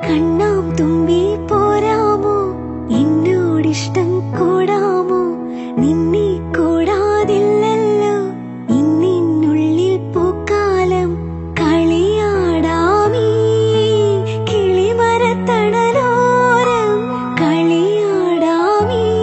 കണ്ണാം തുമ്പി പോരാമോ എന്നോടിഷ്ടം കൂടാമോ നിന്നെ കൂടാതില്ലല്ലോ ഇന്നിനുള്ളിൽ പൂക്കാലം കളിയാടാമീ കിളിമരത്തണലോരം കളിയാടാമീ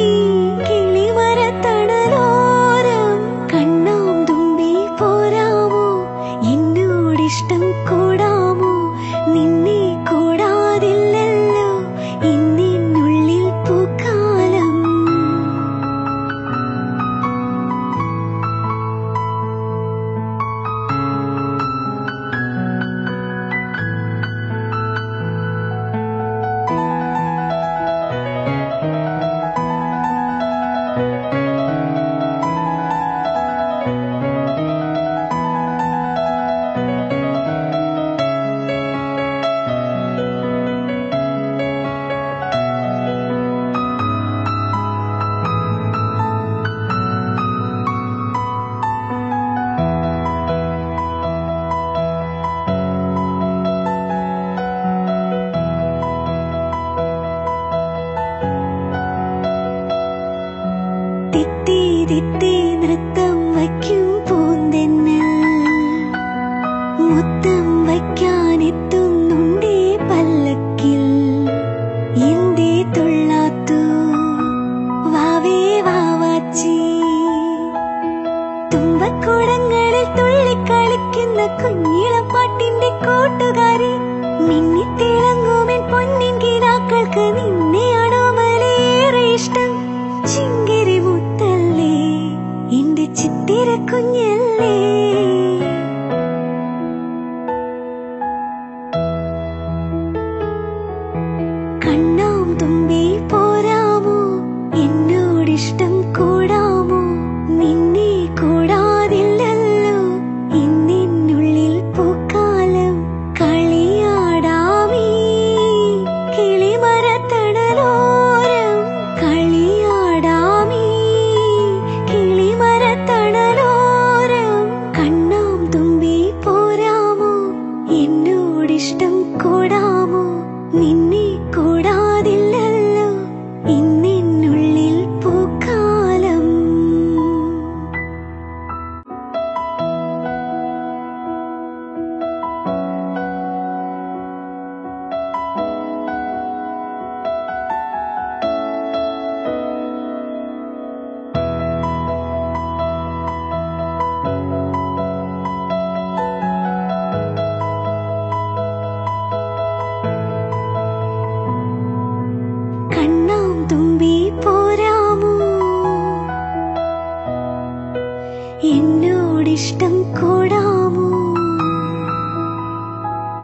കിളിമരത്തണലോരം കണ്ണാം തുമ്പി പോരാമോ എന്നോടിഷ്ടം കൂടാമോ നിന്നെ കൂടാതില്ലല്ലോ ഇന്നിനുള്ളിൽ പൂക്കാലം തിത്തി തിത്തി നൃത്തം വയ്ക്കും പൂന്തെന്നൽ മുത്തം വയ്ക്കാനെത്തുന്നുണ്ടേ പല്ലക്കിൽ എന്തേ തുള്ളാത്തു വാവേ വാവാച്ചി തുമ്പക്കുടങ്ങളിൽ തുള്ളിക്കളിക്കുന്ന കുഞ്ഞിളപ്പാട്ടിന്റെ കൂട്ടുകാരി മിന്നിത്തിളങ്ങുമെൻ പൊന്നിൻ കിനാക്കൾക്ക് നിന്നെയാണോ മലേറെ ഇഷ്ടം ചിങ്കിരി മുത്തല്ലേ എന്റെ ചിത്തിര കുഞ്ഞല്ലേ കണ്ണാം തുമ്പി പോ